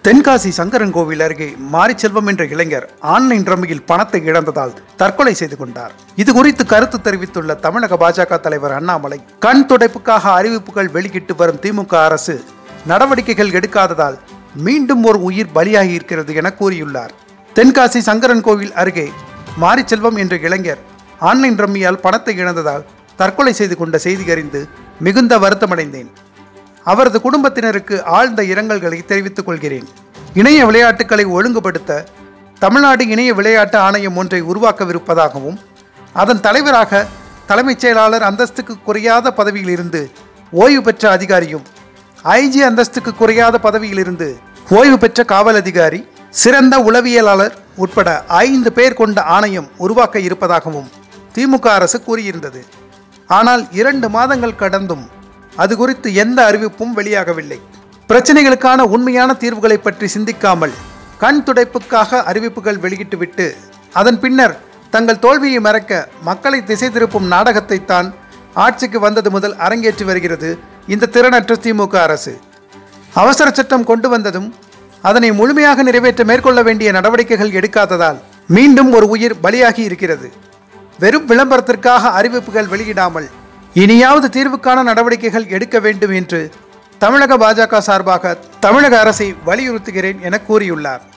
தென்காசி சங்கரன்கோவில் அருகே மாரிச்செல்வம் என்ற இளைஞர் ஆன்லைன் ரம்மியில் பணத்தை இழந்ததால் தற்கொலை செய்து கொண்டார் இது குறித்து கருத்து தெரிவித்துள்ள தமிழக பாஜக தலைவர் அண்ணாமலை கண் துடைப்புக்காக அறிவிப்புகள் வெளியிட்டு வரும் திமுக அரசு நடவடிக்கைகள் எடுக்காததால் மீண்டும் ஒரு உயிர் பலியாகி இருக்கிறது என கூறியுள்ளார் தென்காசி சங்கரன்கோவில் அருகே மாரிச்செல்வம் என்ற இளைஞர் ஆன்லைன் ரம்மியால் பணத்தை இழந்ததால் தற்கொலை செய்து கொண்ட செய்தி அறிந்து மிகுந்த வருத்தமடைந்தேன் அவரது குடும்பத்தினருக்கு ஆழ்ந்த இரங்கல்களை தெரிவித்துக் கொள்கிறேன் இணைய விளையாட்டுகளை ஒழுங்குபடுத்த தமிழ்நாடு இணைய விளையாட்டு ஆணையம் ஒன்றை உருவாக்கவிருப்பதாகவும் அதன் தலைவராக தலைமைச் செயலாளர் அந்தஸ்துக்கு குறையாத பதவியிலிருந்து ஓய்வு பெற்ற அதிகாரியும் ஐஜி அந்தஸ்துக்கு குறையாத பதவியிலிருந்து ஓய்வு பெற்ற காவல் அதிகாரி சிறந்த உளவியலாளர் உட்பட ஐந்து பேர் கொண்ட ஆணையம் உருவாக்க இருப்பதாகவும் திமுக அரசு கூறியிருந்தது ஆனால் இரண்டு மாதங்கள் கடந்தும் அது குறித்து எந்த அறிவிப்பும் வெளியாகவில்லை பிரச்சனைகளுக்கான உண்மையான தீர்வுகளை பற்றி சிந்திக்காமல் கண் துடைப்புக்காக அறிவிப்புகள் வெளியிட்டுவிட்டு அதன் பின்னர் தங்கள் தோல்வியை மறைக்க மக்களை திசை திருப்பும் நாடகத்தை தான் ஆட்சிக்கு வந்தது முதல் அரங்கேற்றி வருகிறது இந்த திறனற்ற திமுக அரசு அவசர சட்டம் கொண்டு வந்ததும் அதனை முழுமையாக நிறைவேற்ற மேற்கொள்ள வேண்டிய நடவடிக்கைகள் எடுக்காததால் மீண்டும் ஒரு உயிர் பலியாகி இருக்கிறது வெறும் விளம்பரத்திற்காக அறிவிப்புகள் வெளியிடாமல் இனியாவது தீர்வுக்கான நடவடிக்கைகள் எடுக்க வேண்டும் என்று தமிழக பாஜக சார்பாக தமிழக அரசை வலியுறுத்துகிறேன் என கூறியுள்ளார்